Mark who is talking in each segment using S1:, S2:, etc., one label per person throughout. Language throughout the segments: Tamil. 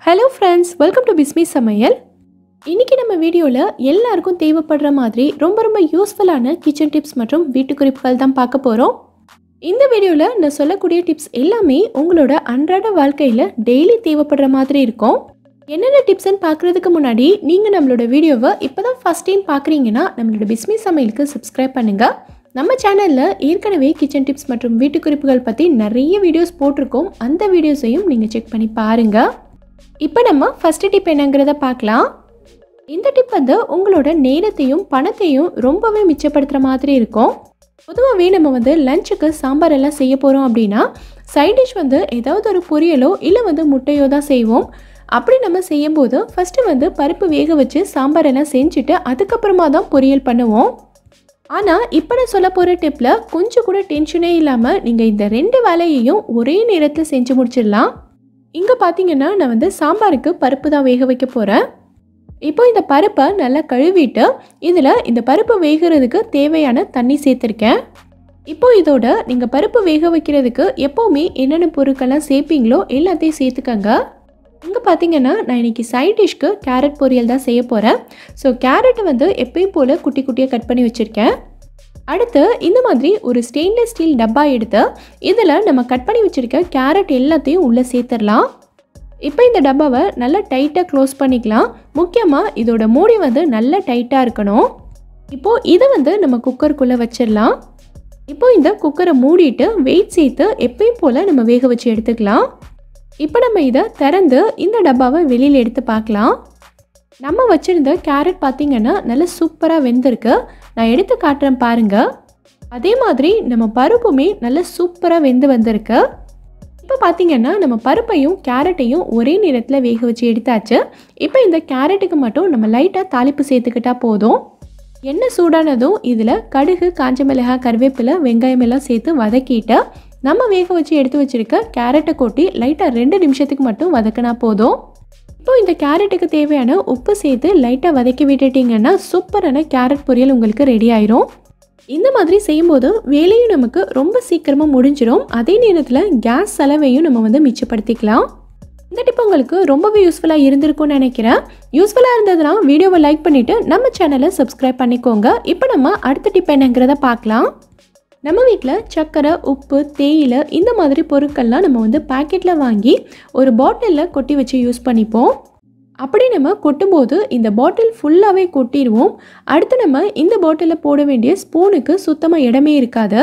S1: hello friends welcome to Bismi சமையல் இன்றைக்கி நம்ம வீடியோவில் எல்லாருக்கும் தேவைப்படுற மாதிரி ரொம்ப ரொம்ப யூஸ்ஃபுல்லான கிச்சன் டிப்ஸ் மற்றும் வீட்டு குறிப்புகள் தான் பார்க்க போகிறோம் இந்த வீடியோவில் நான் சொல்லக்கூடிய டிப்ஸ் எல்லாமே உங்களோட அன்றாட வாழ்க்கையில் டெய்லி தேவைப்படுற மாதிரி இருக்கும் என்னென்ன டிப்ஸ்ன்னு பார்க்குறதுக்கு முன்னாடி நீங்கள் நம்மளோட வீடியோவை இப்போ தான் ஃபஸ்ட் டைம் பார்க்குறீங்கன்னா நம்மளோட பிஸ்மி சமையலுக்கு சப்ஸ்கிரைப் பண்ணுங்கள் நம்ம சேனலில் ஏற்கனவே கிச்சன் டிப்ஸ் மற்றும் வீட்டு குறிப்புகள் பற்றி நிறைய வீடியோஸ் போட்டிருக்கோம் அந்த வீடியோஸையும் நீங்கள் செக் பண்ணி பாருங்கள் இப்போ நம்ம ஃபஸ்ட்டு டிப் என்னங்கிறத பார்க்கலாம் இந்த டிப் வந்து உங்களோட நேரத்தையும் பணத்தையும் ரொம்பவே மிச்சப்படுத்துகிற மாதிரி இருக்கும் பொதுவாகவே நம்ம வந்து லஞ்சுக்கு சாம்பார் எல்லாம் செய்ய போகிறோம் அப்படின்னா சைட் டிஷ் வந்து ஏதாவது ஒரு பொரியலோ இல்லை வந்து முட்டையோ தான் செய்வோம் அப்படி நம்ம செய்யும்போது ஃபஸ்ட்டு வந்து பருப்பு வேக வச்சு சாம்பார் எல்லாம் செஞ்சுட்டு அதுக்கப்புறமா தான் பொரியல் பண்ணுவோம் ஆனால் இப்போ நான் சொல்ல போகிற டிப்பில் கொஞ்சம் கூட டென்ஷனே இல்லாமல் நீங்கள் இந்த ரெண்டு வேலையையும் ஒரே நேரத்தில் செஞ்சு முடிச்சிடலாம் இங்கே பார்த்தீங்கன்னா நான் வந்து சாம்பாருக்கு பருப்பு தான் வேக வைக்க போகிறேன் இப்போ இந்த பருப்பை நல்லா கழுவிட்டு இதில் இந்த பருப்பு வேகிறதுக்கு தேவையான தண்ணி சேர்த்துருக்கேன் இப்போ இதோட நீங்கள் பருப்பு வேக வைக்கிறதுக்கு எப்போவுமே என்னென்ன பொருட்கள்லாம் சேர்ப்பீங்களோ எல்லாத்தையும் சேர்த்துக்கங்க இங்கே பார்த்தீங்கன்னா நான் இன்றைக்கி சைட் டிஷ்க்கு கேரட் பொரியல் தான் செய்ய போகிறேன் ஸோ கேரட்டை வந்து எப்பயும் போல் குட்டி குட்டியாக கட் பண்ணி வச்சுருக்கேன் அடுத்து இந்த மாதிரி ஒரு ஸ்டெயின்லெஸ் ஸ்டீல் டப்பா எடுத்து இதில் நம்ம கட் பண்ணி வச்சுருக்க கேரட் எல்லாத்தையும் உள்ளே சேர்த்துடலாம் இப்போ இந்த டப்பாவை நல்லா டைட்டாக க்ளோஸ் பண்ணிக்கலாம் முக்கியமாக இதோட மூடி வந்து நல்லா டைட்டாக இருக்கணும் இப்போது இதை வந்து நம்ம குக்கருக்குள்ளே வச்சிடலாம் இப்போ இந்த குக்கரை மூடிட்டு வெயிட் சேர்த்து எப்பயும் போல் நம்ம வேக வச்சு எடுத்துக்கலாம் இப்போ நம்ம இதை திறந்து இந்த டப்பாவை வெளியில் எடுத்து பார்க்கலாம் நம்ம வச்சுருந்த கேரட் பார்த்திங்கன்னா நல்லா சூப்பராக வெந்திருக்கு நான் எடுத்து காட்டுறேன் பாருங்கள் அதே மாதிரி நம்ம பருப்புமே நல்லா சூப்பராக வெந்து வந்திருக்கு இப்போ பார்த்தீங்கன்னா நம்ம பருப்பையும் கேரட்டையும் ஒரே நேரத்தில் வேக வச்சு எடுத்தாச்சு இப்போ இந்த கேரட்டுக்கு மட்டும் நம்ம லைட்டாக தாளிப்பு சேர்த்துக்கிட்டா போதும் எண்ணெய் சூடானதும் இதில் கடுகு காஞ்ச மிளகாய் கருவேப்பிலை வெங்காயம் எல்லாம் சேர்த்து வதக்கிட்டு நம்ம வேக வச்சு எடுத்து வச்சுருக்க கேரட்டை கொட்டி லைட்டாக ரெண்டு நிமிஷத்துக்கு மட்டும் வதக்கினா போதும் இப்போ இந்த கேரட்டுக்கு தேவையான உப்பு சேர்த்து லைட்டாக வதக்கி விட்டுட்டிங்கன்னா சூப்பரான கேரட் பொரியல் உங்களுக்கு ரெடி ஆயிரும் இந்த மாதிரி செய்யும்போது வேலையும் நமக்கு ரொம்ப சீக்கிரமாக முடிஞ்சிடும் அதே நேரத்தில் கேஸ் செலவையும் நம்ம வந்து மிச்சப்படுத்திக்கலாம் இந்த டிப் உங்களுக்கு ரொம்பவே யூஸ்ஃபுல்லாக இருந்திருக்கும்னு நினைக்கிறேன் யூஸ்ஃபுல்லாக இருந்ததுன்னா வீடியோவை லைக் பண்ணிவிட்டு நம்ம சேனலை சப்ஸ்கிரைப் பண்ணிக்கோங்க இப்போ நம்ம அடுத்த டிப் என்னங்கிறத பார்க்கலாம் நம்ம வீட்டில் சர்க்கரை உப்பு தேயிலை இந்த மாதிரி பொருட்கள்லாம் நம்ம வந்து பாக்கெட்டில் வாங்கி ஒரு பாட்டிலில் கொட்டி வச்சு யூஸ் பண்ணிப்போம் அப்படி நம்ம கொட்டும்போது இந்த பாட்டில் ஃபுல்லாகவே கொட்டிடுவோம் அடுத்து நம்ம இந்த பாட்டிலில் போட வேண்டிய ஸ்பூனுக்கு சுத்தமாக இடமே இருக்காது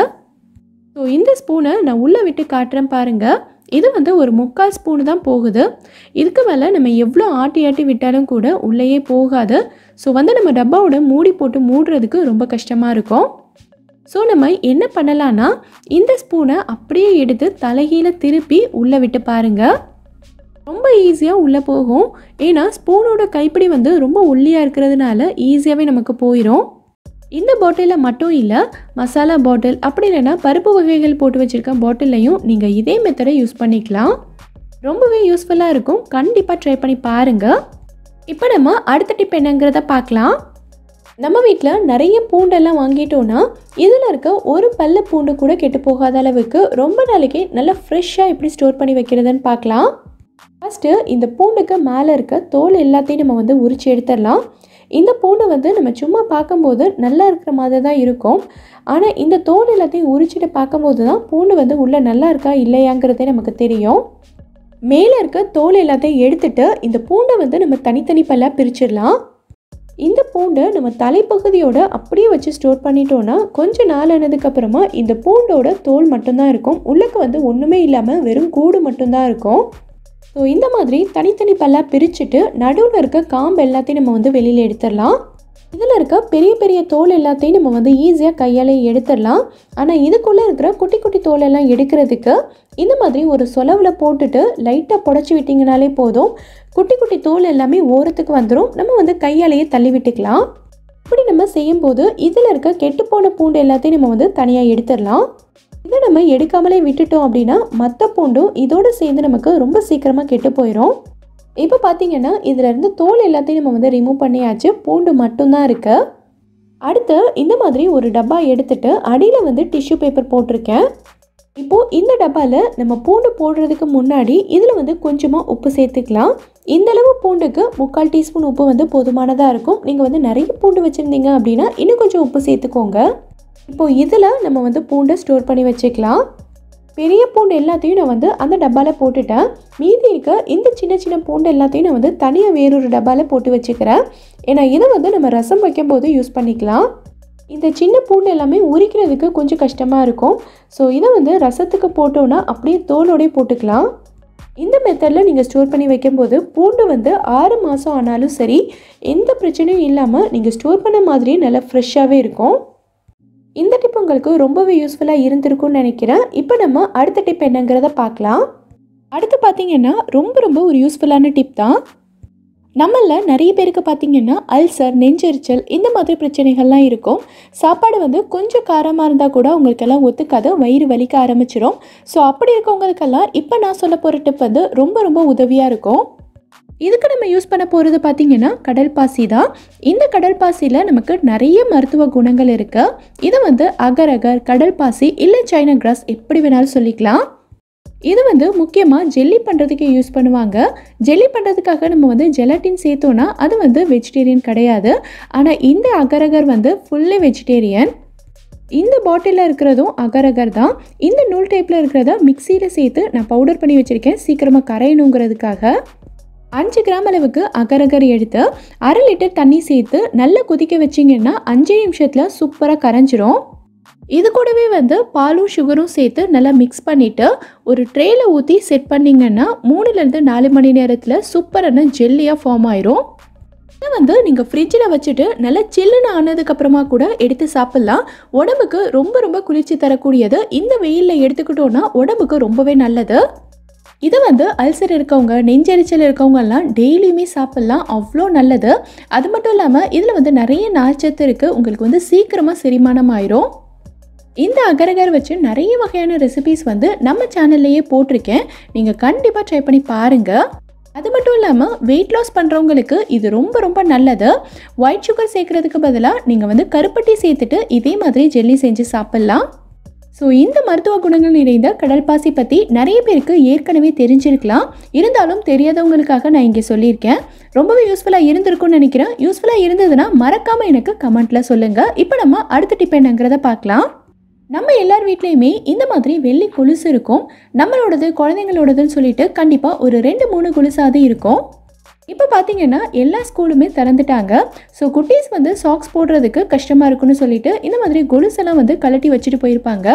S1: ஸோ இந்த ஸ்பூனை நான் உள்ளே விட்டு காட்டுறேன் பாருங்கள் இது வந்து ஒரு முக்கால் ஸ்பூனு தான் போகுது இதுக்கு மேலே நம்ம எவ்வளோ ஆட்டி ஆட்டி விட்டாலும் கூட உள்ளேயே போகாது ஸோ வந்து நம்ம டப்பாவோட மூடி போட்டு மூடுறதுக்கு ரொம்ப கஷ்டமாக இருக்கும் ஸோ நம்ம என்ன பண்ணலான்னா இந்த ஸ்பூனை அப்படியே எடுத்து தலைகீழ திருப்பி உள்ளே விட்டு பாருங்கள் ரொம்ப ஈஸியாக உள்ளே போகும் ஏன்னா ஸ்பூனோட கைப்பிடி வந்து ரொம்ப ஒல்லியாக இருக்கிறதுனால ஈஸியாகவே நமக்கு போயிடும் இந்த பாட்டிலில் மட்டும் இல்லை மசாலா பாட்டில் அப்படி இல்லைன்னா பருப்பு வகைகள் போட்டு வச்சுருக்க பாட்டில்லையும் நீங்கள் இதே மெத்தடை யூஸ் பண்ணிக்கலாம் ரொம்பவே யூஸ்ஃபுல்லாக இருக்கும் கண்டிப்பாக ட்ரை பண்ணி பாருங்கள் இப்போ நம்ம அடுத்த டிப் என்னங்கிறத பார்க்கலாம் நம்ம வீட்டில் நிறைய பூண்டெல்லாம் வாங்கிட்டோன்னா இதில் இருக்க ஒரு பல்லு பூண்டு கூட கெட்டு போகாத அளவுக்கு ரொம்ப நாளைக்கு நல்லா ஃப்ரெஷ்ஷாக எப்படி ஸ்டோர் பண்ணி வைக்கிறதுன்னு பார்க்கலாம் ஃபஸ்ட்டு இந்த பூண்டுக்கு மேலே இருக்க தோல் எல்லாத்தையும் நம்ம வந்து உரித்து எடுத்துடலாம் இந்த பூண்டு வந்து நம்ம சும்மா பார்க்கும்போது நல்லா இருக்கிற மாதிரி தான் இருக்கும் ஆனால் இந்த தோல் எல்லாத்தையும் உரிச்சிட்டு பார்க்கும்போது தான் பூண்டு வந்து உள்ளே நல்லா இருக்கா இல்லையாங்கிறதே நமக்கு தெரியும் மேலே இருக்க தோல் எல்லாத்தையும் எடுத்துட்டு இந்த பூண்டை வந்து நம்ம தனித்தனி பல்லாக பிரிச்சிடலாம் இந்த பூண்டை நம்ம தலைப்பகுதியோட அப்படியே வச்சு ஸ்டோர் பண்ணிட்டோன்னா கொஞ்ச நாள் ஆனதுக்கப்புறமா இந்த பூண்டோட தோல் மட்டும்தான் இருக்கும் உள்ளக்கு வந்து ஒன்றுமே இல்லாமல் வெறும் கூடு மட்டும்தான் இருக்கும் ஸோ இந்த மாதிரி தனித்தனி பல்லாக பிரிச்சுட்டு நடுவில் இருக்க காம்பு எல்லாத்தையும் நம்ம வந்து வெளியில் எடுத்துடலாம் இதில் இருக்க பெரிய பெரிய தோல் எல்லாத்தையும் நம்ம வந்து ஈஸியாக கையால் எடுத்துடலாம் ஆனால் இதுக்குள்ளே இருக்கிற குட்டி குட்டி தோல் எல்லாம் எடுக்கிறதுக்கு இந்த மாதிரி ஒரு சொலவில் போட்டுட்டு லைட்டாக புடச்சி விட்டிங்கனாலே போதும் குட்டி குட்டி தோல் எல்லாமே ஓரத்துக்கு வந்துடும் நம்ம வந்து கையாலேயே தள்ளி விட்டுக்கலாம் இப்படி நம்ம செய்யும்போது இதில் இருக்க கெட்டுப்போன பூண்டு எல்லாத்தையும் நம்ம வந்து தனியாக எடுத்துடலாம் இதை நம்ம எடுக்காமலே விட்டுட்டோம் அப்படின்னா மற்ற பூண்டும் இதோடு சேர்ந்து நமக்கு ரொம்ப சீக்கிரமாக கெட்டு போயிடும் இப்போ பார்த்தீங்கன்னா இதில் இருந்து தோல் எல்லாத்தையும் நம்ம வந்து ரிமூவ் பண்ணியாச்சு பூண்டு மட்டும்தான் இருக்குது அடுத்து இந்த மாதிரி ஒரு டப்பா எடுத்துட்டு அடியில் வந்து டிஷ்யூ பேப்பர் போட்டிருக்கேன் இப்போது இந்த டப்பாவில் நம்ம பூண்டு போடுறதுக்கு முன்னாடி இதில் வந்து கொஞ்சமாக உப்பு சேர்த்துக்கலாம் இந்த அளவு பூண்டுக்கு முக்கால் டீஸ்பூன் உப்பு வந்து போதுமானதாக இருக்கும் நீங்கள் வந்து நிறைய பூண்டு வச்சுருந்தீங்க அப்படின்னா இன்னும் கொஞ்சம் உப்பு சேர்த்துக்கோங்க இப்போது இதில் நம்ம வந்து பூண்டை ஸ்டோர் பண்ணி வச்சுக்கலாம் பெரிய பூண்டு எல்லாத்தையும் நான் வந்து அந்த டப்பாவில் போட்டுட்டேன் மீதி இருக்க இந்த சின்ன சின்ன பூண்டு எல்லாத்தையும் நான் வந்து தனியாக வேறொரு டப்பாவில் போட்டு வச்சுக்கிறேன் ஏன்னா இதை வந்து நம்ம ரசம் வைக்கும்போது யூஸ் பண்ணிக்கலாம் இந்த சின்ன பூண்டு எல்லாமே உரிக்கிறதுக்கு கொஞ்சம் கஷ்டமாக இருக்கும் ஸோ இதை வந்து ரசத்துக்கு போட்டோன்னா அப்படியே தோலோடே போட்டுக்கலாம் இந்த மெத்தடில் நீங்கள் ஸ்டோர் பண்ணி வைக்கும்போது பூண்டு வந்து ஆறு மாதம் ஆனாலும் சரி எந்த பிரச்சனையும் இல்லாமல் நீங்கள் ஸ்டோர் பண்ண மாதிரியே நல்லா ஃப்ரெஷ்ஷாகவே இருக்கும் இந்த டிப் உங்களுக்கு ரொம்பவே யூஸ்ஃபுல்லாக இருந்திருக்கும்னு நினைக்கிறேன் இப்போ நம்ம அடுத்த டிப் என்னங்கிறத பார்க்கலாம் அடுத்து பார்த்தீங்கன்னா ரொம்ப ரொம்ப ஒரு யூஸ்ஃபுல்லான டிப் தான் நம்மள நிறைய பேருக்கு பார்த்தீங்கன்னா அல்சர் நெஞ்செரிச்சல் இந்த மாதிரி பிரச்சனைகள்லாம் இருக்கும் சாப்பாடு வந்து கொஞ்சம் காரமாக இருந்தால் கூட உங்களுக்கெல்லாம் ஒத்துக்காது வயிறு வலிக்க ஆரம்பிச்சிடும் ஸோ அப்படி இருக்கவங்களுக்கெல்லாம் இப்போ நான் சொல்ல போகிற டிப் வந்து ரொம்ப ரொம்ப உதவியாக இருக்கும் இதுக்கு நம்ம யூஸ் பண்ண போகிறது பார்த்தீங்கன்னா கடல் பாசி தான் இந்த கடல் பாசியில் நமக்கு நிறைய மருத்துவ குணங்கள் இருக்குது இதை வந்து அகர் அகர் கடல் பாசி இல்லை சைனா கிராஸ் எப்படி வேணாலும் சொல்லிக்கலாம் இது வந்து முக்கியமாக ஜெல்லி பண்ணுறதுக்கு யூஸ் பண்ணுவாங்க ஜெல்லி பண்ணுறதுக்காக நம்ம வந்து ஜெலட்டின் சேர்த்தோன்னா அது வந்து வெஜிடேரியன் கிடையாது ஆனால் இந்த அகரகர் வந்து ஃபுல்லி வெஜிடேரியன் இந்த பாட்டிலில் இருக்கிறதும் அகரகர் தான் இந்த நூல் டைப்பில் இருக்கிறத மிக்சியில் சேர்த்து நான் பவுடர் பண்ணி வச்சுருக்கேன் சீக்கிரமாக கரையணுங்கிறதுக்காக அஞ்சு கிராம் அளவுக்கு அகரகர் எடுத்து அரை லிட்டர் தண்ணி சேர்த்து நல்லா கொதிக்க வச்சிங்கன்னா அஞ்சு நிமிஷத்தில் சூப்பராக கரைஞ்சிரும் இது கூடவே வந்து பாலும் சுகரும் சேர்த்து நல்லா மிக்ஸ் பண்ணிவிட்டு ஒரு ட்ரேயில் ஊற்றி செட் பண்ணிங்கன்னா மூணுலேருந்து நாலு மணி நேரத்தில் சூப்பரான ஜெல்லியாக ஃபார்ம் ஆயிரும் இதை வந்து நீங்கள் ஃப்ரிட்ஜில் வச்சுட்டு நல்லா சில்லுன்னு ஆனதுக்கப்புறமா கூட எடுத்து சாப்பிட்லாம் உடம்புக்கு ரொம்ப ரொம்ப குளிர்ச்சி தரக்கூடியது இந்த வெயிலில் எடுத்துக்கிட்டோன்னா உடம்புக்கு ரொம்பவே நல்லது இதை வந்து அல்சர் இருக்கவங்க நெஞ்செரிச்சல் இருக்கவங்கெல்லாம் டெய்லியுமே சாப்பிட்லாம் அவ்வளோ நல்லது அது மட்டும் இல்லாமல் இதில் வந்து நிறைய நார்ச்சத்து இருக்குது உங்களுக்கு வந்து சீக்கிரமாக செரிமானம் ஆயிரும் இந்த அகரகர் வச்சு நிறைய வகையான ரெசிபிஸ் வந்து நம்ம சேனல்லையே போட்டிருக்கேன் நீங்கள் கண்டிப்பாக ட்ரை பண்ணி பாருங்கள் அது மட்டும் இல்லாமல் வெயிட் லாஸ் பண்ணுறவங்களுக்கு இது ரொம்ப ரொம்ப நல்லது ஒயிட் சுகர் சேர்க்குறதுக்கு பதிலாக நீங்கள் வந்து கருப்பட்டி சேர்த்துட்டு இதே மாதிரி ஜெல்லி செஞ்சு சாப்பிட்லாம் ஸோ இந்த மருத்துவ குணங்கள் நிறைந்த கடல் பாசி பற்றி நிறைய பேருக்கு ஏற்கனவே தெரிஞ்சிருக்கலாம் இருந்தாலும் தெரியாதவங்களுக்காக நான் இங்கே சொல்லியிருக்கேன் ரொம்பவே யூஸ்ஃபுல்லாக இருந்திருக்கும்னு நினைக்கிறேன் யூஸ்ஃபுல்லாக இருந்ததுன்னா மறக்காமல் எனக்கு கமெண்ட்டில் சொல்லுங்கள் இப்போ நம்ம அடுத்த டிப் என்னங்கிறத பார்க்கலாம் நம்ம எல்லார் வீட்லேயுமே இந்த மாதிரி வெள்ளி கொலுசு இருக்கும் நம்மளோடது குழந்தைங்களோடதுன்னு சொல்லிட்டு கண்டிப்பாக ஒரு ரெண்டு மூணு கொலுசாவது இருக்கும் இப்போ பார்த்தீங்கன்னா எல்லா ஸ்கூலுமே திறந்துட்டாங்க ஸோ குட்டீஸ் வந்து சாக்ஸ் போடுறதுக்கு கஷ்டமாக இருக்குன்னு சொல்லிட்டு இந்த மாதிரி கொலுசெல்லாம் வந்து கழட்டி வச்சுட்டு போயிருப்பாங்க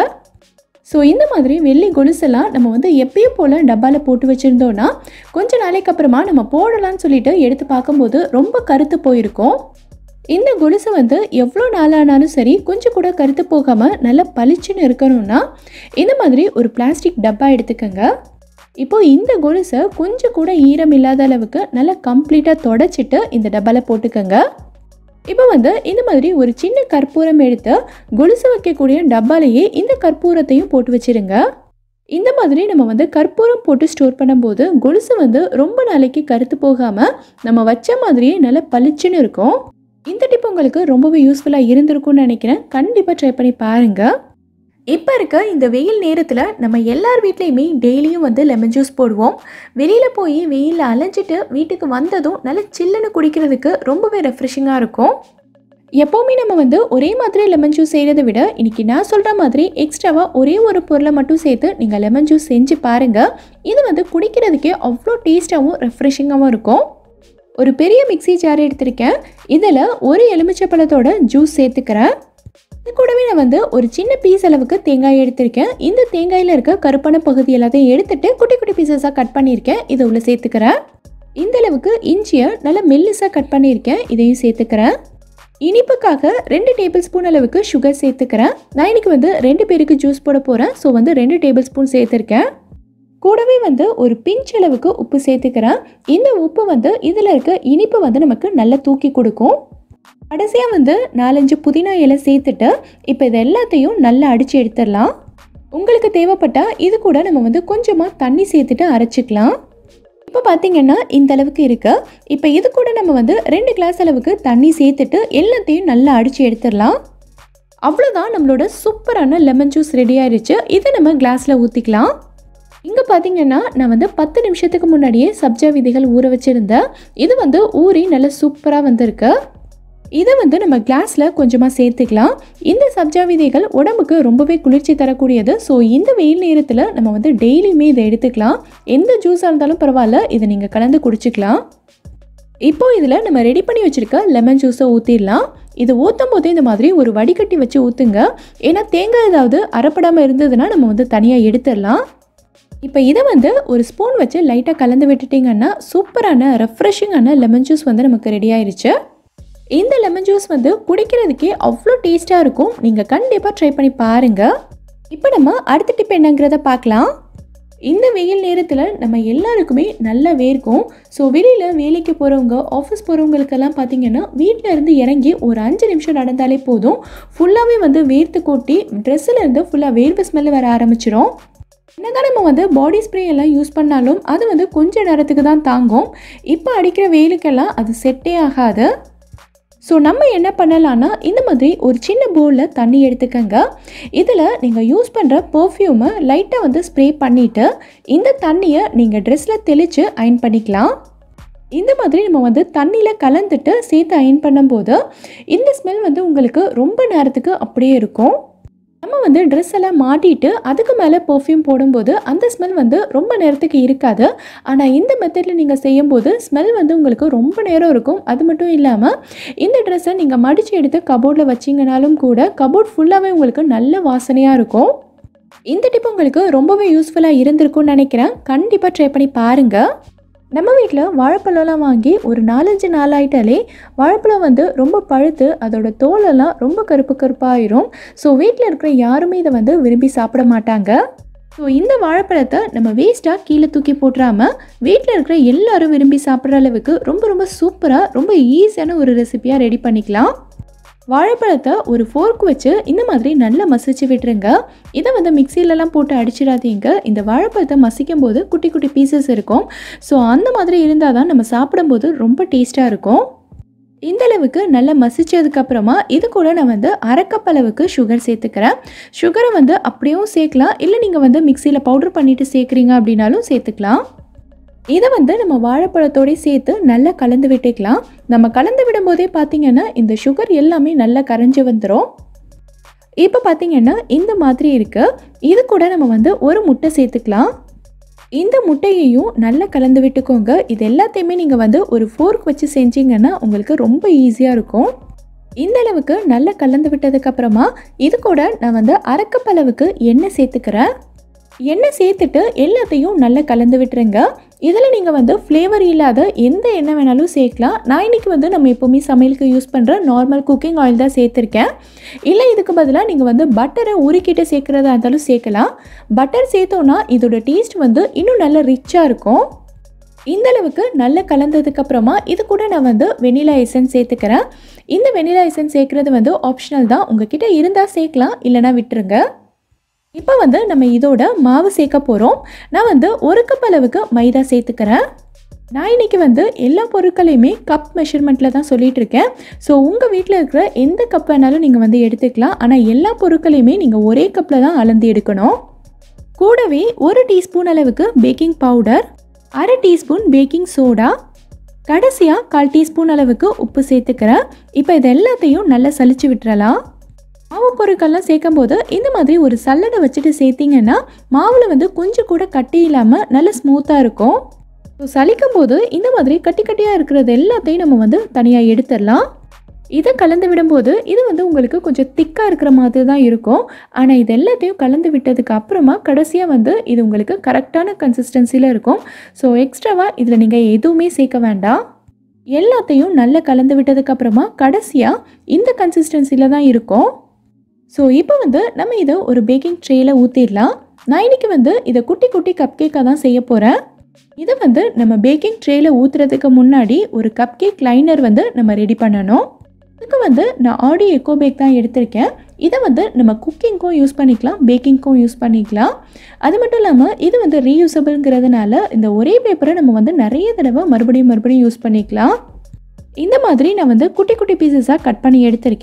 S1: ஸோ இந்த மாதிரி வெள்ளி கொலுசெல்லாம் நம்ம வந்து எப்பயும் போல் டப்பாவில் போட்டு வச்சுருந்தோன்னா கொஞ்ச நாளைக்கு அப்புறமா நம்ம போடலாம்னு சொல்லிட்டு எடுத்து பார்க்கும்போது ரொம்ப கருத்து போயிருக்கும் இந்த கொலுசு வந்து எவ்வளோ நாளானாலும் சரி கொஞ்சம் கூட கருத்து போகாமல் நல்லா பளிச்சுன்னு இருக்கணும்னா இந்த மாதிரி ஒரு பிளாஸ்டிக் டப்பா எடுத்துக்கோங்க இப்போ இந்த கொலுசை கொஞ்சம் கூட ஈரம் இல்லாத அளவுக்கு நல்லா கம்ப்ளீட்டாக தொடச்சிட்டு இந்த டப்பாவில் போட்டுக்கோங்க இப்போ வந்து இந்த மாதிரி ஒரு சின்ன கற்பூரம் எடுத்து கொலுசு வைக்கக்கூடிய டப்பாலேயே இந்த கற்பூரத்தையும் போட்டு வச்சிருங்க இந்த மாதிரி நம்ம வந்து கற்பூரம் போட்டு ஸ்டோர் பண்ணும்போது கொலுசு வந்து ரொம்ப நாளைக்கு கருத்து போகாமல் நம்ம வச்ச மாதிரியே நல்லா பளிச்சுன்னு இருக்கும் இந்த டிப் உங்களுக்கு ரொம்பவே யூஸ்ஃபுல்லாக இருந்திருக்கும்னு நினைக்கிறேன் கண்டிப்பாக ட்ரை பண்ணி பாருங்கள் இப்போ இருக்க இந்த வெயில் நேரத்தில் நம்ம எல்லார் வீட்லேயுமே டெய்லியும் வந்து லெமன் ஜூஸ் போடுவோம் வெளியில் போய் வெயிலில் அலைஞ்சிட்டு வீட்டுக்கு வந்ததும் நல்ல சில்லுன்னு குடிக்கிறதுக்கு ரொம்பவே ரெஃப்ரெஷிங்காக இருக்கும் எப்போவுமே நம்ம வந்து ஒரே மாதிரி லெமன் ஜூஸ் செய்கிறத விட இன்றைக்கி நான் சொல்கிற மாதிரி எக்ஸ்ட்ராவாக ஒரே ஒரு பொருளை மட்டும் சேர்த்து நீங்கள் லெமன் ஜூஸ் செஞ்சு பாருங்கள் இது வந்து குடிக்கிறதுக்கே அவ்வளோ டேஸ்ட்டாகவும் ரெஃப்ரெஷிங்காகவும் இருக்கும் ஒரு பெரிய மிக்ஸி ஜார் எடுத்திருக்கேன் இதில் ஒரு எலுமிச்சப்பழத்தோட ஜூஸ் சேர்த்துக்கிறேன் இது கூடவே நான் வந்து ஒரு சின்ன பீஸ் அளவுக்கு தேங்காய் எடுத்திருக்கேன் இந்த தேங்காயில் இருக்க கருப்பான பகுதி எல்லாத்தையும் எடுத்துட்டு குட்டி குட்டி பீசஸாக கட் பண்ணியிருக்கேன் இதை உள்ள சேர்த்துக்கிறேன் இந்த அளவுக்கு இஞ்சியை நல்லா மெல்லிஸாக கட் பண்ணியிருக்கேன் இதையும் சேர்த்துக்கிறேன் இனிப்புக்காக ரெண்டு டேபிள் ஸ்பூன் அளவுக்கு சுகர் சேர்த்துக்கிறேன் நான் இன்னைக்கு வந்து ரெண்டு பேருக்கு ஜூஸ் போட போகிறேன் ஸோ வந்து ரெண்டு டேபிள் ஸ்பூன் சேர்த்துருக்கேன் கூடவே வந்து ஒரு பிஞ்ச் அளவுக்கு உப்பு சேர்த்துக்கிறேன் இந்த உப்பு வந்து இதில் இருக்க இனிப்பு வந்து நமக்கு நல்லா தூக்கி கொடுக்கும் கடைசியாக வந்து நாலஞ்சு புதினா இலை சேர்த்துட்டு இப்போ இது எல்லாத்தையும் நல்லா அடித்து எடுத்துடலாம் உங்களுக்கு தேவைப்பட்டால் இது கூட நம்ம வந்து கொஞ்சமாக தண்ணி சேர்த்துட்டு அரைச்சிக்கலாம் இப்போ பார்த்தீங்கன்னா இந்த அளவுக்கு இருக்கு இப்போ இது கூட நம்ம வந்து ரெண்டு கிளாஸ் அளவுக்கு தண்ணி சேர்த்துட்டு எல்லாத்தையும் நல்லா அடித்து எடுத்துடலாம் அவ்வளோதான் நம்மளோட சூப்பரான லெமன் ஜூஸ் ரெடி ஆயிருச்சு இதை நம்ம கிளாஸில் ஊற்றிக்கலாம் இங்கே பார்த்தீங்கன்னா நான் வந்து பத்து நிமிஷத்துக்கு முன்னாடியே சப்ஜா விதைகள் ஊற வச்சுருந்தேன் இது வந்து ஊறி நல்லா சூப்பராக வந்திருக்கு இதை வந்து நம்ம கிளாஸில் கொஞ்சமாக சேர்த்துக்கலாம் இந்த சப்ஜா விதைகள் உடம்புக்கு ரொம்பவே குளிர்ச்சி தரக்கூடியது ஸோ இந்த வெயில் நேரத்தில் நம்ம வந்து டெய்லியுமே இதை எடுத்துக்கலாம் எந்த ஜூஸாக இருந்தாலும் பரவாயில்ல இதை நீங்கள் கலந்து குடிச்சிக்கலாம் இப்போ இதில் நம்ம ரெடி பண்ணி வச்சுருக்க லெமன் ஜூஸை ஊற்றிடலாம் இது ஊற்றும் போதே இந்த மாதிரி ஒரு வடிகட்டி வச்சு ஊற்றுங்க ஏன்னா தேங்காய் ஏதாவது அறப்படாமல் இருந்ததுன்னா நம்ம வந்து தனியாக எடுத்துடலாம் இப்போ இதை வந்து ஒரு ஸ்பூன் வச்சு லைட்டாக கலந்து விட்டுட்டிங்கன்னா சூப்பரான ரெஃப்ரெஷிங்கான லெமன் ஜூஸ் வந்து நமக்கு ரெடி ஆயிருச்சு இந்த லெமன் ஜூஸ் வந்து குடிக்கிறதுக்கே அவ்வளோ டேஸ்ட்டாக இருக்கும் நீங்கள் கண்டிப்பாக ட்ரை பண்ணி பாருங்கள் இப்போ நம்ம அடுத்த டிப் என்னங்கிறத பார்க்கலாம் இந்த வெயில் நேரத்தில் நம்ம எல்லாருக்குமே நல்லா வேர்க்கும் ஸோ வெளியில் வேலைக்கு போகிறவங்க ஆஃபீஸ் போகிறவங்களுக்கெல்லாம் பார்த்தீங்கன்னா வீட்டில் இருந்து இறங்கி ஒரு அஞ்சு நிமிஷம் நடந்தாலே போதும் ஃபுல்லாகவே வந்து வேர்த்து கொட்டி ட்ரெஸ்ஸில் இருந்து ஃபுல்லாக வேர்வை ஸ்மெல் வர ஆரம்பிச்சிரும் என்னதான் நம்ம வந்து பாடி ஸ்ப்ரே எல்லாம் யூஸ் பண்ணாலும் அது வந்து கொஞ்ச நேரத்துக்கு தான் தாங்கும் இப்போ அடிக்கிற வெயிலுக்கெல்லாம் அது செட்டே ஆகாது ஸோ நம்ம என்ன பண்ணலான்னா இந்த மாதிரி ஒரு சின்ன பவுலில் தண்ணி எடுத்துக்கங்க இதில் நீங்கள் யூஸ் பண்ணுற பர்ஃப்யூமை லைட்டாக வந்து ஸ்ப்ரே பண்ணிவிட்டு இந்த தண்ணியை நீங்கள் ட்ரெஸ்ஸில் தெளித்து அயன் பண்ணிக்கலாம் இந்த மாதிரி நம்ம வந்து தண்ணியில் கலந்துட்டு சேர்த்து அயன் பண்ணும்போது இந்த ஸ்மெல் வந்து உங்களுக்கு ரொம்ப நேரத்துக்கு அப்படியே இருக்கும் நம்ம வந்து ட்ரெஸ் எல்லாம் மாட்டிட்டு அதுக்கு மேலே பர்ஃப்யூம் போடும்போது அந்த ஸ்மெல் வந்து ரொம்ப நேரத்துக்கு இருக்காது ஆனால் இந்த மெத்தடில் நீங்கள் செய்யும்போது ஸ்மெல் வந்து உங்களுக்கு ரொம்ப நேரம் இருக்கும் அது மட்டும் இல்லாமல் இந்த ட்ரெஸ்ஸை நீங்கள் மடித்து எடுத்து கபோர்டில் வச்சிங்கனாலும் கூட கபோர்ட் ஃபுல்லாகவே உங்களுக்கு நல்ல வாசனையாக இருக்கும் இந்த டிப் உங்களுக்கு ரொம்பவே யூஸ்ஃபுல்லாக இருந்திருக்கும்னு நினைக்கிறேன் கண்டிப்பாக ட்ரை பண்ணி பாருங்கள் நம்ம வீட்டில் வாழைப்பழம்லாம் வாங்கி ஒரு நாலஞ்சு நாள் ஆயிட்டாலே வாழைப்பழம் வந்து ரொம்ப பழுத்து அதோட தோலெல்லாம் ரொம்ப கருப்பு கருப்பாயிரும் ஸோ வீட்டில் இருக்கிற யாருமே இதை வந்து விரும்பி சாப்பிட மாட்டாங்க ஸோ இந்த வாழைப்பழத்தை நம்ம வேஸ்ட்டாக கீழே தூக்கி போட்டுறாமல் வீட்டில் இருக்கிற எல்லாரும் விரும்பி சாப்பிட்ற அளவுக்கு ரொம்ப ரொம்ப சூப்பராக ரொம்ப ஈஸியான ஒரு ரெசிபியாக ரெடி பண்ணிக்கலாம் வாழைப்பழத்தை ஒரு ஃபோர்க் வச்சு இந்த மாதிரி நல்லா மசிச்சு விட்டுருங்க இதை வந்து மிக்சிலலாம் போட்டு அடிச்சிடாதீங்க இந்த வாழைப்பழத்தை மசிக்கும் போது குட்டி குட்டி பீசஸ் இருக்கும் ஸோ அந்த மாதிரி இருந்தால் தான் நம்ம சாப்பிடும்போது ரொம்ப டேஸ்ட்டாக இருக்கும் இந்த அளவுக்கு நல்லா மசிச்சதுக்கப்புறமா இது கூட நான் வந்து அரை கப் அளவுக்கு சுகர் சேர்த்துக்கிறேன் சுகரை வந்து அப்படியும் சேர்க்கலாம் இல்லை நீங்கள் வந்து மிக்சியில் பவுடர் பண்ணிவிட்டு சேர்க்குறீங்க அப்படின்னாலும் சேர்த்துக்கலாம் இதை வந்து நம்ம வாழைப்பழத்தோடய சேர்த்து நல்லா கலந்து விட்டுக்கலாம் நம்ம கலந்து விடும்போதே பார்த்தீங்கன்னா இந்த சுகர் எல்லாமே நல்லா கரைஞ்சி வந்துடும் இப்போ பார்த்தீங்கன்னா இந்த மாதிரி இருக்கு இது கூட நம்ம வந்து ஒரு முட்டை சேர்த்துக்கலாம் இந்த முட்டையையும் நல்லா கலந்து விட்டுக்கோங்க இது எல்லாத்தையுமே நீங்கள் வந்து ஒரு ஃபோர்க் வச்சு செஞ்சீங்கன்னா உங்களுக்கு ரொம்ப ஈஸியாக இருக்கும் இந்த அளவுக்கு நல்லா கலந்து விட்டதுக்கப்புறமா இது கூட நான் வந்து அரைக்கப் அளவுக்கு எண்ணெய் சேர்த்துக்கிறேன் எண்ணெய் சேர்த்துட்டு எல்லாத்தையும் நல்லா கலந்து விட்டுருங்க இதில் நீங்கள் வந்து ஃப்ளேவர் இல்லாத எந்த எண்ணெய் வேணாலும் சேர்க்கலாம் நான் இன்றைக்கி வந்து நம்ம எப்போவுமே சமையலுக்கு யூஸ் பண்ணுற நார்மல் குக்கிங் ஆயில் தான் சேர்த்துருக்கேன் இல்லை இதுக்கு பதிலாக நீங்கள் வந்து பட்டரை உருக்கிட்டு சேர்க்குறதா இருந்தாலும் சேர்க்கலாம் பட்டர் சேர்த்தோன்னா இதோட டேஸ்ட் வந்து இன்னும் நல்ல ரிச்சாக இருக்கும் இந்த அளவுக்கு நல்லா கலந்ததுக்கப்புறமா இது கூட நான் வந்து வெனிலா எசன்ஸ் சேர்த்துக்கிறேன் இந்த வெனிலா எசன்ஸ் சேர்க்குறது வந்து ஆப்ஷனல் தான் உங்ககிட்ட இருந்தால் சேர்க்கலாம் இல்லைனா விட்டுருங்க இப்போ வந்து நம்ம இதோட மாவு சேர்க்க போகிறோம் நான் வந்து ஒரு கப் அளவுக்கு மைதா சேர்த்துக்கிறேன் நான் இன்னைக்கு வந்து எல்லா பொருட்களையுமே கப் மெஷர்மெண்ட்டில் தான் சொல்லிட்டு இருக்கேன் ஸோ உங்கள் வீட்டில் இருக்கிற எந்த கப் வேணாலும் நீங்கள் வந்து எடுத்துக்கலாம் ஆனால் எல்லா பொருட்களையுமே நீங்கள் ஒரே கப்பில் தான் அளந்து எடுக்கணும் கூடவே ஒரு டீஸ்பூன் அளவுக்கு பேக்கிங் பவுடர் அரை டீஸ்பூன் பேக்கிங் சோடா கடைசியாக கால் டீஸ்பூன் அளவுக்கு உப்பு சேர்த்துக்கிறேன் இப்போ இது எல்லாத்தையும் நல்லா சலிச்சு விட்டுறலாம் மாவு பொருட்கள்லாம் சேர்க்கும் போது இந்த மாதிரி ஒரு சல்லடை வச்சுட்டு சேர்த்திங்கன்னா மாவில் வந்து கொஞ்சம் கூட கட்டி இல்லாமல் நல்ல ஸ்மூத்தாக இருக்கும் ஸோ சலிக்கும் போது இந்த மாதிரி கட்டி கட்டியாக இருக்கிறது எல்லாத்தையும் நம்ம வந்து தனியாக எடுத்துடலாம் இதை கலந்து விடும்போது இது வந்து உங்களுக்கு கொஞ்சம் திக்காக இருக்கிற மாதிரி தான் இருக்கும் ஆனால் இது எல்லாத்தையும் கலந்து விட்டதுக்கு அப்புறமா கடைசியாக வந்து இது உங்களுக்கு கரெக்டான கன்சிஸ்டன்சியில் இருக்கும் ஸோ எக்ஸ்ட்ராவாக இதில் நீங்கள் எதுவுமே சேர்க்க வேண்டாம் எல்லாத்தையும் நல்லா கலந்து விட்டதுக்கப்புறமா கடைசியாக இந்த கன்சிஸ்டன்சியில் தான் இருக்கும் ஸோ இப்போ வந்து நம்ம இதை ஒரு பேக்கிங் ட்ரேயில் ஊற்றிடலாம் நான் இன்னைக்கு வந்து இதை குட்டி குட்டி கப் கேக்காக தான் செய்ய போகிறேன் இதை வந்து நம்ம பேக்கிங் ட்ரேயில் ஊற்றுறதுக்கு முன்னாடி ஒரு கப் கேக் லைனர் வந்து நம்ம ரெடி பண்ணணும் இதுக்கு வந்து நான் ஆடி எக்கோ பேக் தான் எடுத்திருக்கேன் இதை வந்து நம்ம குக்கிங்க்கும் யூஸ் பண்ணிக்கலாம் பேக்கிங்க்கும் யூஸ் பண்ணிக்கலாம் அது மட்டும் இல்லாமல் இது வந்து ரீயூசபிள்ங்கிறதுனால இந்த ஒரே பேப்பரை நம்ம வந்து நிறைய தடவை மறுபடியும் மறுபடியும் யூஸ் பண்ணிக்கலாம் இந்த மாதிரி நான் வந்து குட்டி குட்டி பீசஸாக கட் பண்ணி எடுத்திருக்கேன்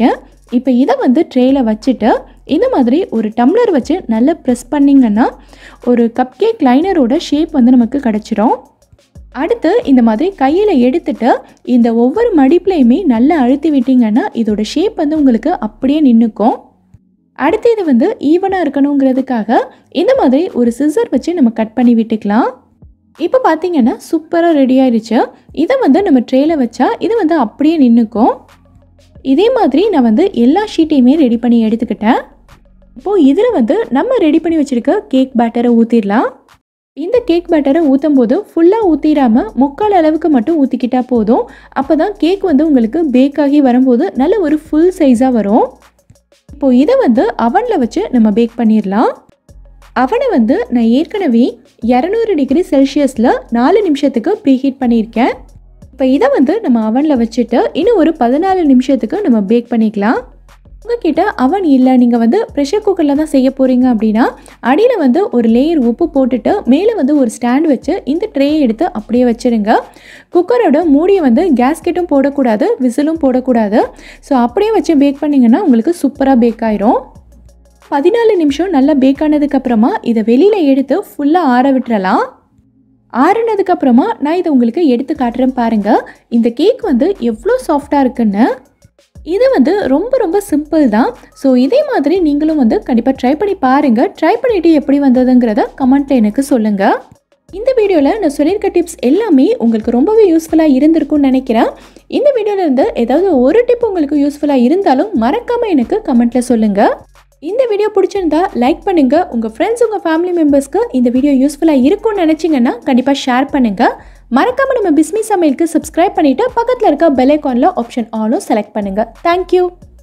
S1: இப்போ இதை வந்து ட்ரேயில் வச்சுட்டு இந்த மாதிரி ஒரு டம்ளர் வச்சு நல்லா ப்ரெஸ் பண்ணிங்கன்னா ஒரு கப் கேக் லைனரோட ஷேப் வந்து நமக்கு கிடச்சிரும் அடுத்து இந்த மாதிரி கையில் எடுத்துட்டு இந்த ஒவ்வொரு மடிப்புலையுமே நல்லா அழுத்தி விட்டிங்கன்னா இதோட ஷேப் வந்து உங்களுக்கு அப்படியே நின்றுக்கும் அடுத்து இது வந்து ஈவனாக இருக்கணுங்கிறதுக்காக இந்த மாதிரி ஒரு சிசர் வச்சு நம்ம கட் பண்ணி விட்டுக்கலாம் இப்போ பார்த்தீங்கன்னா சூப்பராக ரெடி ஆயிடுச்சு இதை வந்து நம்ம ட்ரேயில் வச்சா இது வந்து அப்படியே நின்றுக்கும் இதே மாதிரி நான் வந்து எல்லா ஷீட்டையுமே ரெடி பண்ணி எடுத்துக்கிட்டேன் இப்போது இதில் வந்து நம்ம ரெடி பண்ணி வச்சுருக்க கேக் பேட்டரை ஊற்றிடலாம் இந்த கேக் பேட்டரை ஊற்றும் போது ஃபுல்லாக ஊற்றிடாமல் முக்கால் அளவுக்கு மட்டும் ஊற்றிக்கிட்டா போதும் அப்போ தான் கேக் வந்து உங்களுக்கு பேக் ஆகி வரும்போது நல்ல ஒரு ஃபுல் சைஸாக வரும் இப்போது இதை வந்து அவனில் வச்சு நம்ம பேக் பண்ணிடலாம் அவனை வந்து நான் ஏற்கனவே இரநூறு டிகிரி செல்சியஸில் நாலு நிமிஷத்துக்கு ப்ரீஹீட் பண்ணியிருக்கேன் இப்போ இதை வந்து நம்ம அவனில் வச்சுட்டு இன்னும் ஒரு பதினாலு நிமிஷத்துக்கு நம்ம பேக் பண்ணிக்கலாம் உங்ககிட்ட அவன் இல்லை நீங்கள் வந்து ப்ரெஷர் குக்கரில் தான் செய்ய போகிறீங்க அப்படின்னா அடியில் வந்து ஒரு லேயர் உப்பு போட்டுட்டு மேலே வந்து ஒரு ஸ்டாண்ட் வச்சு இந்த ட்ரேயை எடுத்து அப்படியே வச்சுருங்க குக்கரோட மூடியை வந்து கேஸ்கெட்டும் போடக்கூடாது விசிலும் போடக்கூடாது ஸோ அப்படியே வச்சு பேக் பண்ணிங்கன்னா உங்களுக்கு சூப்பராக பேக் ஆயிரும் பதினாலு நிமிஷம் நல்லா பேக் ஆனதுக்கப்புறமா இதை வெளியில் எடுத்து ஃபுல்லாக ஆற விட்டுறலாம் ஆறுனதுக்கப்புறமா நான் இதை உங்களுக்கு எடுத்து காட்டுறேன் பாருங்கள் இந்த கேக் வந்து எவ்வளோ சாஃப்டாக இருக்குன்னு இது வந்து ரொம்ப ரொம்ப சிம்பிள் தான் ஸோ இதே மாதிரி நீங்களும் வந்து கண்டிப்பாக ட்ரை பண்ணி பாருங்கள் ட்ரை பண்ணிவிட்டு எப்படி வந்ததுங்கிறத கமெண்ட்டில் எனக்கு சொல்லுங்கள் இந்த வீடியோவில் நான் சொல்லியிருக்க டிப்ஸ் எல்லாமே உங்களுக்கு ரொம்பவே யூஸ்ஃபுல்லாக இருந்திருக்கும்னு நினைக்கிறேன் இந்த வீடியோவில் இருந்து ஏதாவது ஒரு டிப் உங்களுக்கு யூஸ்ஃபுல்லாக இருந்தாலும் மறக்காமல் எனக்கு கமெண்ட்டில் சொல்லுங்கள் இந்த வீடியோ பிடிச்சிருந்தா லைக் பண்ணுங்கள் உங்கள் ஃப்ரெண்ட்ஸ் உங்கள் ஃபேமிலி மெம்பர்ஸ்க்கு இந்த வீடியோ யூஸ்ஃபுல்லாக இருக்கும்னு நினச்சிங்கன்னா கண்டிப்பாக ஷேர் பண்ணுங்கள் மறக்காமல் நம்ம பிஸ்மி சமையலுக்கு சப்ஸ்கிரைப் பண்ணிவிட்டு பக்கத்தில் இருக்க பெல் ஐக்கானில் ஆப்ஷன் ஆலும் செலக்ட் பண்ணுங்கள் தேங்க்யூ